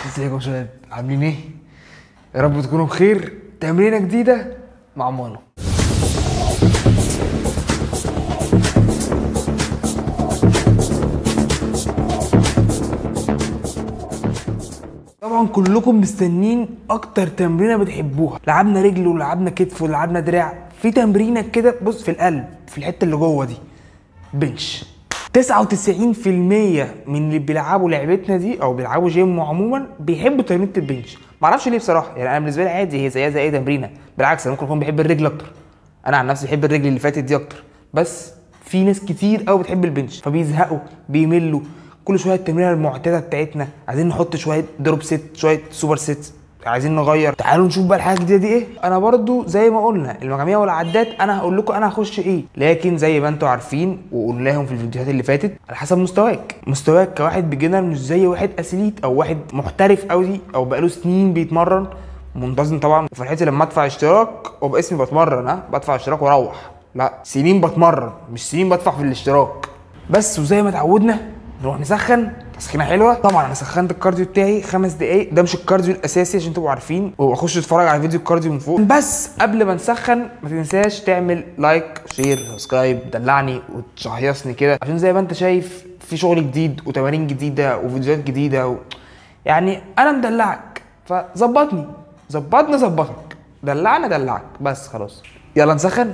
ازيكم يا شباب عاملين ايه؟ يا رب تكونوا بخير تمرينه جديده مع مانو طبعا كلكم مستنين اكتر تمرينه بتحبوها لعبنا رجل ولعبنا كتف ولعبنا دراع في تمرينه كده بص في القلب في الحته اللي جوه دي بنش 99% من اللي بيلعبوا لعبتنا دي او بيلعبوا جيم عموما بيحبوا تمرينه البنش معرفش ليه بصراحه يعني انا بالنسبه لي عادي هي زيها زي اي تمرينه بالعكس انا ممكن اكون بحب الرجل اكتر انا عن نفسي بحب الرجل اللي فاتت دي اكتر بس في ناس كتير قوي بتحب البنش فبيزهقوا بيملوا كل شويه التمرينه المعتاده بتاعتنا عايزين نحط شويه دروب ست شويه سوبر ست عايزين نغير تعالوا نشوف بقى الحاجه الجديده دي ايه انا برضو زي ما قلنا المجاميع والعدات انا هقول لكم انا هخش ايه لكن زي ما انتم عارفين وقلناهم في الفيديوهات اللي فاتت على حسب مستواك مستواك كواحد بيجنر مش زي واحد اسيليت او واحد محترف قوي او بقاله سنين بيتمرن منتظم طبعا وفرحتي لما ادفع اشتراك وباسمي بتمرن ها بدفع اشتراك واروح لا سنين بتمرن مش سنين بدفع في الاشتراك بس وزي ما اتعودنا نروح نسخن تسخينه حلوه طبعا انا سخنت الكارديو بتاعي خمس دقايق ده مش الكارديو الاساسي عشان تبقوا عارفين واخش اتفرج على فيديو الكارديو من فوق بس قبل ما نسخن ما تنساش تعمل لايك شير سبسكرايب دلعني وتشهيصني كده عشان زي ما انت شايف في شغل جديد وتمارين جديده وفيديوهات جديده و... يعني انا مدلعك فظبطني ظبطني ظبطك دلعنا دلعك بس خلاص يلا نسخن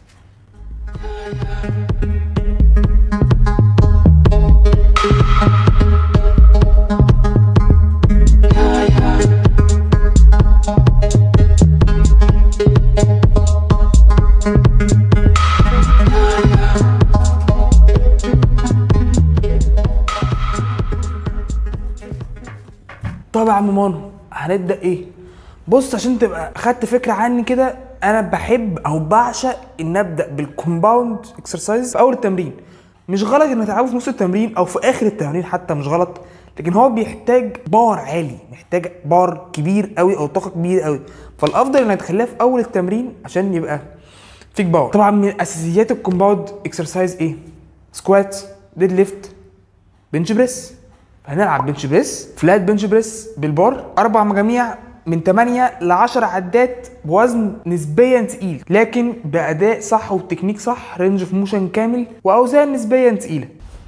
طب يا عم مانو هنبدا ايه بص عشان تبقى خدت فكره عني كده انا بحب او بعشق ان ابدا بالكومباوند اكسرسايز في اول التمرين مش غلط انك تلعبه في نص التمرين او في اخر التمرين حتى مش غلط لكن هو بيحتاج باور عالي محتاج باور كبير قوي او طاقه كبير قوي فالافضل انك تخليها في اول التمرين عشان يبقى فيك باور طبعا من اساسيات الكومباوند اكسرسايز ايه سكوات ديد ليفت بنش بريس هنلعب بنش بريس فلات بنش بريس بالبار اربع مجاميع من 8 ل 10 عدات بوزن نسبيا تقيل لكن باداء صح وبتكنيك صح رينج اوف موشن كامل واوزان نسبيا تقيله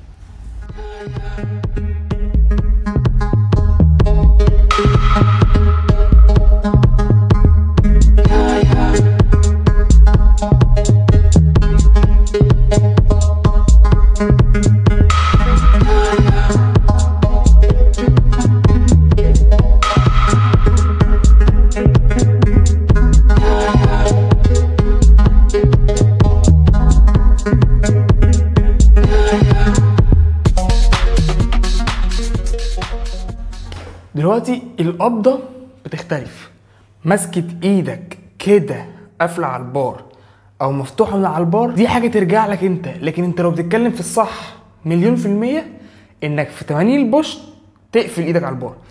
دلوقتي القبضه بتختلف مسكه ايدك كده قافله على البار او مفتوحه من على البار دي حاجه ترجع لك انت لكن انت لو بتتكلم في الصح مليون في الميه انك في 80 البوش تقفل ايدك على البار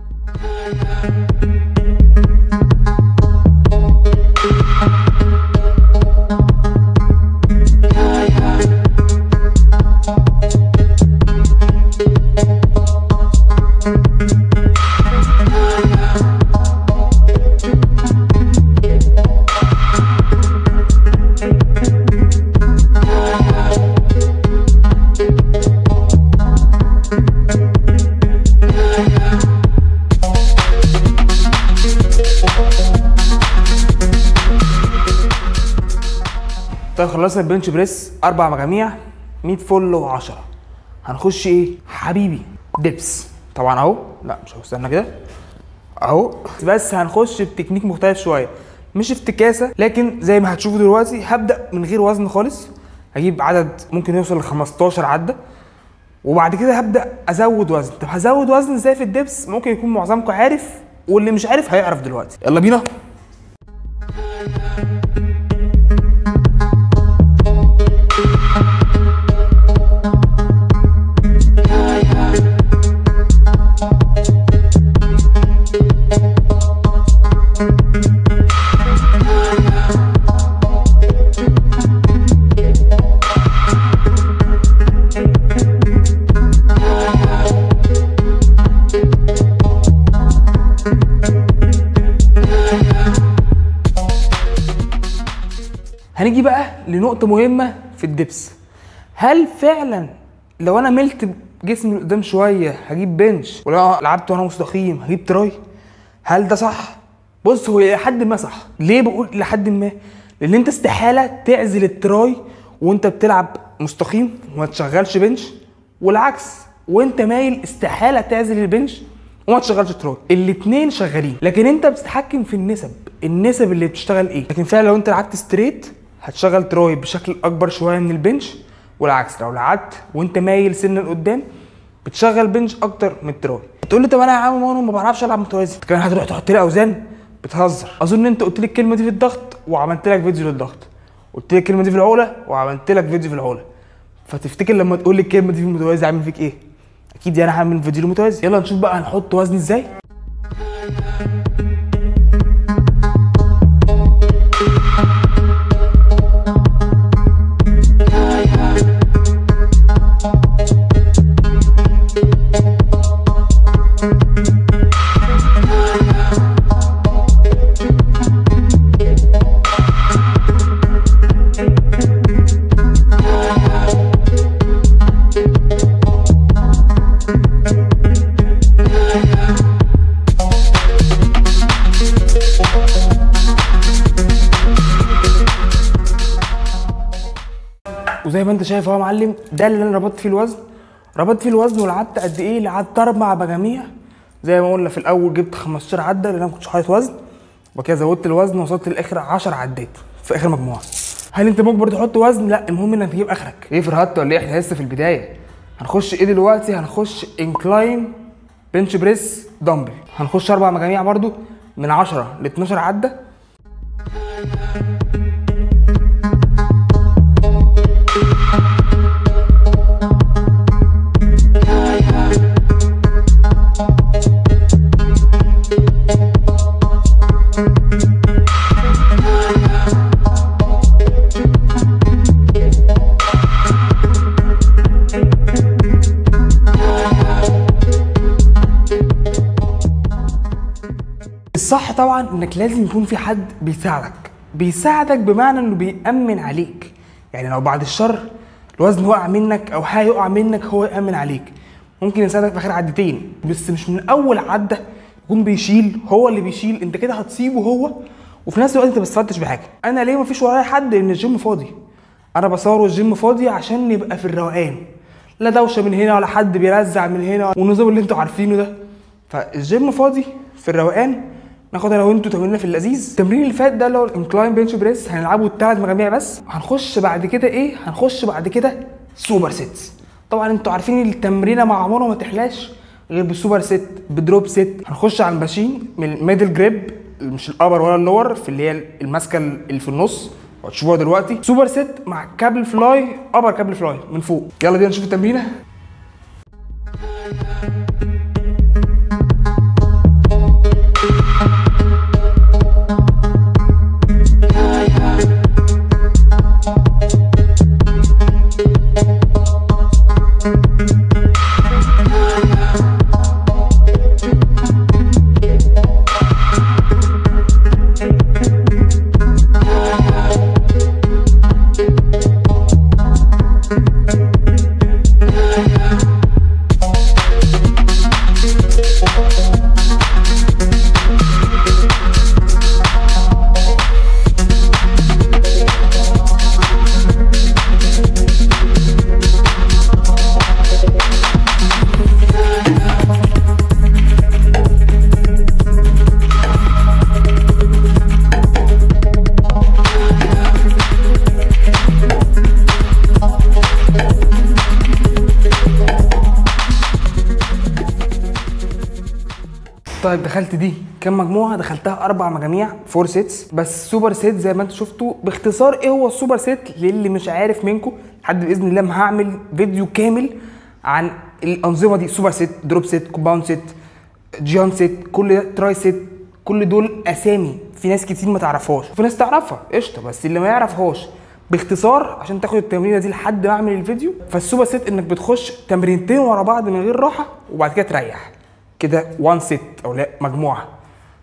طيب خلصنا البنش بريس اربع مجاميع 100 فل و10 هنخش ايه حبيبي دبس طبعا اهو لا مش هستنى كده اهو بس هنخش بتكنيك مختلف شويه مش افتكاسه لكن زي ما هتشوفوا دلوقتي هبدا من غير وزن خالص هجيب عدد ممكن يوصل ل 15 عده وبعد كده هبدا ازود وزن طب هزود وزن ازاي في الدبس ممكن يكون معظمكم عارف واللي مش عارف هيعرف دلوقتي يلا بينا هنيجي بقى لنقطه مهمه في الدبس هل فعلا لو انا ملت جسمي لقدام شويه هجيب بنش ولو لعبت وانا مستقيم هجيب تراي هل ده صح بص هو لحد ما صح ليه بقول لحد ما لان انت استحاله تعزل التراي وانت بتلعب مستقيم وما تشغلش بنش والعكس وانت مايل استحاله تعزل البنش وما تشغلش تراي الاثنين شغالين لكن انت بتتحكم في النسب النسب اللي بتشتغل ايه لكن فعلا لو انت لعبت ستريت هتشغل تراي بشكل اكبر شويه من البنش والعكس لو لعبت وانت مايل سنه لقدام بتشغل بنش اكتر من التراي تقول لي طب انا يا عم مانو ما بعرفش العب متوازي انت كمان هتروح تحط لي اوزان بتهزر اظن انت قلت لي الكلمه دي في الضغط وعملت لك فيديو للضغط قلت لي الكلمه دي في العقله وعملت لك فيديو في العقله فتفتكر لما تقول لي الكلمه دي في المتوازي عامل فيك ايه اكيد يعني هعمل فيديو للمتوازي يلا نشوف بقى هنحط وزن ازاي وزي ما انت شايف اهو يا معلم ده اللي انا ربطت فيه الوزن ربطت فيه الوزن ولعبت قد ايه لعبت اربع مجاميع زي ما قلنا في الاول جبت 15 عده لان انا ما كنتش حاطط وزن وبعد كده زودت الوزن وصلت للاخر 10 عدات في اخر مجموعه هل انت مجبر تحط وزن لا المهم انك تجيب اخرك ايه فرهدت ولا ايه احنا لسه في البدايه هنخش ايه دلوقتي هنخش انكلاين بنش بريس دمبل هنخش اربع مجاميع برضو من 10 ل 12 عده الصح طبعا انك لازم يكون في حد بيساعدك بيساعدك بمعنى انه بيأمن عليك يعني لو بعد الشر الوزن وقع منك او حاجه يقع منك هو يأمن عليك ممكن يساعدك في اخر عدتين بس مش من اول عده يكون بيشيل هو اللي بيشيل انت كده هتصيبه هو وفي نفس الوقت انت ما استفدتش بحاجه انا ليه مفيش ورايا حد ان الجيم فاضي انا بصور والجيم فاضي عشان نبقى في الروقان لا دوشه من هنا ولا حد بيرزع من هنا والنظام اللي انتوا عارفينه ده فالجيم فاضي في الروقان ناخد انا وانتوا تمريننا في اللذيذ التمرين اللي فات ده اللي هو الانكلاين بنش بريس هنلعبه الثلاث مجاميع بس هنخش بعد كده ايه هنخش بعد كده سوبر سيتس طبعا انتوا عارفين التمرينه مع عمره ما تحلاش غير بالسوبر سيت بدروب سيت هنخش على الماشين من الميدل جريب مش الابر ولا اللور في اللي هي الماسكه اللي في النص هتشوفوها دلوقتي سوبر سيت مع كابل فلاي ابر كابل فلاي من فوق يلا بينا نشوف التمرينه طيب دخلت دي كام مجموعه دخلتها اربع مجاميع فور سيتس بس سوبر سيت زي ما انتم شفتوا باختصار ايه هو السوبر سيت للي مش عارف منكم لحد باذن الله ما هعمل فيديو كامل عن الانظمه دي سوبر سيت دروب سيت كومباوند سيت جيان سيت كل ده تراي سيت كل دول اسامي في ناس كتير ما تعرفهاش وفي ناس تعرفها قشطه بس اللي ما يعرفهاش باختصار عشان تاخد التمرينه دي لحد ما اعمل الفيديو فالسوبر سيت انك بتخش تمرينتين ورا بعض من غير راحه وبعد كده تريح كده وان سيت او لا مجموعه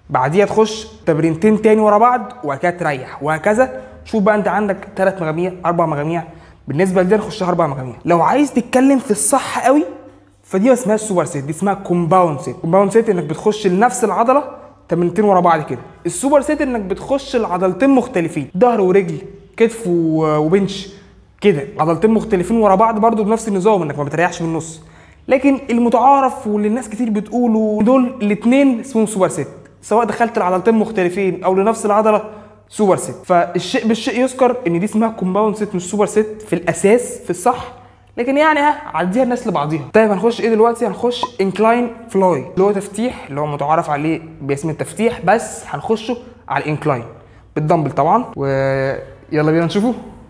بعديها تخش تمرينتين تاني ورا بعض وبعد كده تريح وهكذا شوف بقى انت عندك ثلاث مجاميع اربع مجاميع بالنسبه لدي نخشها اربع مجاميع لو عايز تتكلم في الصح قوي فدي ما اسمهاش سوبر سيت دي اسمها كومباوند سيت كومباوند سيت انك بتخش لنفس العضله تمرينتين ورا بعض كده السوبر سيت انك بتخش لعضلتين مختلفين ظهر ورجل كتف و- وبنش كده عضلتين مختلفين ورا بعض برضو بنفس النظام انك ما بتريحش من النص لكن المتعارف واللي الناس كتير بتقوله دول الاثنين اسمهم سوبر سيت سواء دخلت العضلتين مختلفين او لنفس العضله سوبر سيت فالشيء بالشيء يذكر ان دي اسمها كومباوند سيت مش سوبر سيت في الاساس في الصح لكن يعني ها عديها الناس لبعضيها طيب هنخش ايه دلوقتي هنخش انكلاين فلاي اللي هو تفتيح اللي هو متعارف عليه باسم التفتيح بس هنخشه على الانكلاين بالدمبل طبعا ويلا بينا نشوفه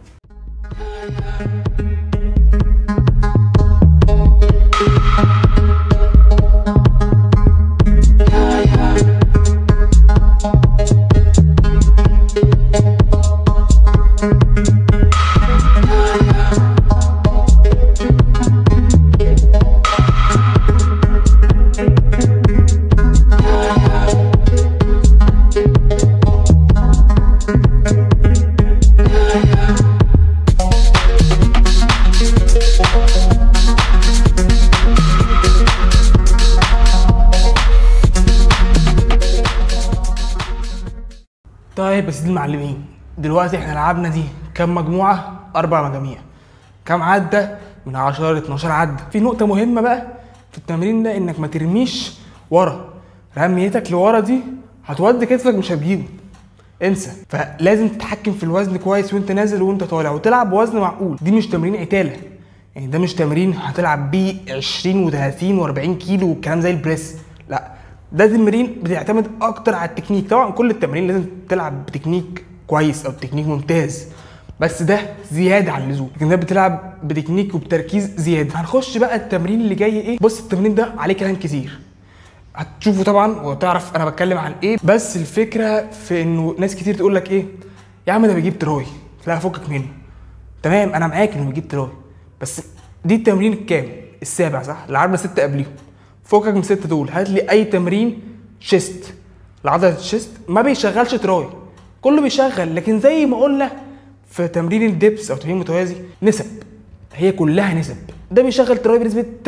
طيب يا سيدي المعلمين دلوقتي احنا لعبنا دي كام مجموعه اربع مجاميع كام عده من 10 ل 12 عده في نقطه مهمه بقى في التمرين ده انك ما ترميش ورا رميتك لورا دي هتودي كتفك مش هتجيبه انسى فلازم تتحكم في الوزن كويس وانت نازل وانت طالع وتلعب بوزن معقول دي مش تمرين عتاله يعني ده مش تمرين هتلعب بيه 20 و30 و40 كيلو والكلام زي البريس لا ده تمرين بتعتمد اكتر على التكنيك طبعا كل التمارين لازم تلعب بتكنيك كويس او تكنيك ممتاز بس ده زياده عن اللزوم لكن ده بتلعب بتكنيك وبتركيز زياده هنخش بقى التمرين اللي جاي ايه بص التمرين ده عليه كلام كتير هتشوفه طبعا وتعرف انا بتكلم عن ايه بس الفكره في انه ناس كتير تقول لك ايه يا عم ده بيجيب تراي لا فكك منه تمام انا معاك انه بيجيب تراي بس دي التمرين الكام السابع صح لعبنا ستة قبليهم فكك من الستة دول هات لي اي تمرين شيست لعضلة الشيست ما بيشغلش تراي كله بيشغل لكن زي ما قلنا في تمرين الدبس او تمرين متوازي نسب هي كلها نسب ده بيشغل تراي بنسبة 30%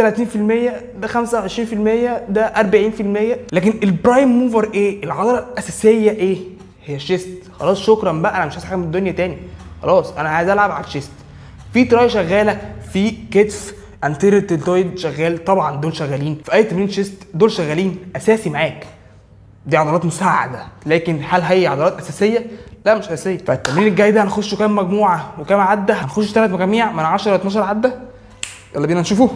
ده 25% ده 40% لكن البرايم موفر ايه؟ العضلة الأساسية ايه؟ هي الشيست خلاص شكرا بقى انا مش عايز حاجة من الدنيا تاني خلاص انا عايز العب على الشيست في تراي شغالة في كتف انتيريور تلتويد شغال طبعا دول شغالين في اي تمرين شيست دول شغالين اساسي معاك دي عضلات مساعدة لكن هل هي عضلات أساسية؟ لا مش أساسية فالتمرين الجاي ده هنخشه كام مجموعة وكام عدة؟ هنخش ثلاث مجاميع من 10 ل 12 عدة يلا بينا نشوفه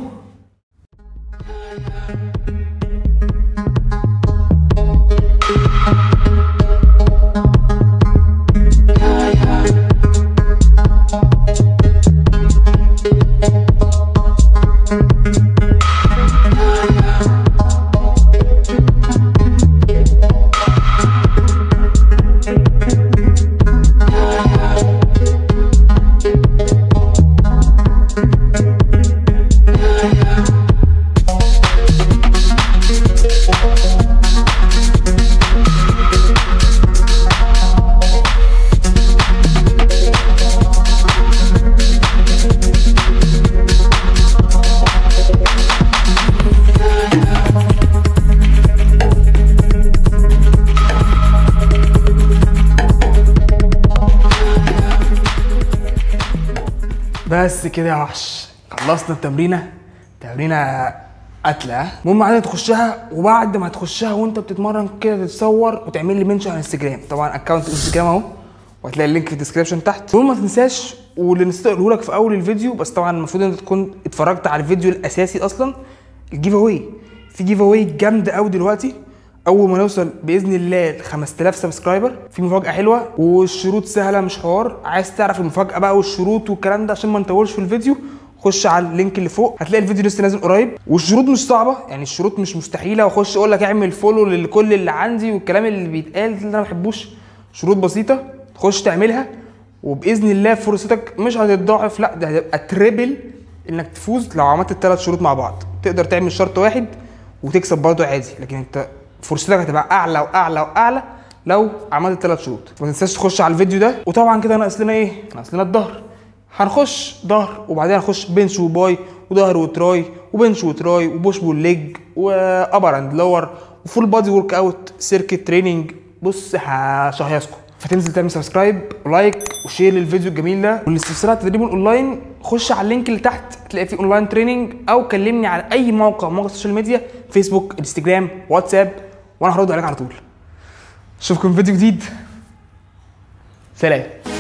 بس كده يا وحش خلصنا التمرينه تمرينه قتله ها؟ المهم عايزك تخشها وبعد ما تخشها وانت بتتمرن كده تتصور وتعمل لي منشن على انستجرام طبعا اكونت انستجرام اهو وهتلاقي اللينك في الديسكربشن تحت المهم ما تنساش واللي نسيت اقوله لك في اول الفيديو بس طبعا المفروض انت تكون اتفرجت على الفيديو الاساسي اصلا الجيف اواي في جيف اواي جامده قوي دلوقتي اول ما نوصل باذن الله ل 5000 سبسكرايبر في مفاجاه حلوه والشروط سهله مش حوار عايز تعرف المفاجاه بقى والشروط والكلام ده عشان ما نطولش في الفيديو خش على اللينك اللي فوق هتلاقي الفيديو لسه نازل قريب والشروط مش صعبه يعني الشروط مش مستحيله واخش اقول لك اعمل فولو لكل اللي عندي والكلام اللي بيتقال اللي انا ما بحبوش شروط بسيطه تخش تعملها وباذن الله فرصتك مش هتتضاعف لا ده هتبقى تريبل انك تفوز لو عملت الثلاث شروط مع بعض تقدر تعمل شرط واحد وتكسب برضه عادي لكن انت فرصتك هتبقى اعلى واعلى واعلى لو عملت الثلاث شروط ما تنساش تخش على الفيديو ده وطبعا كده ناقص لنا ايه ناقص لنا الظهر هنخش ظهر وبعدين هنخش بنش وباي وظهر وتراي وبنش وتراي وبوش بول ليج وابر اند لور وفول بادي ورك اوت سيركت تريننج بص هشهيصكم فتنزل تعمل سبسكرايب ولايك وشير للفيديو الجميل ده والاستفسارات تدريب اونلاين خش على اللينك اللي تحت تلاقي فيه اونلاين تريننج او كلمني على اي موقع مواقع السوشيال ميديا فيسبوك انستجرام واتساب وانا هرد عليك على طول اشوفكم في فيديو جديد سلام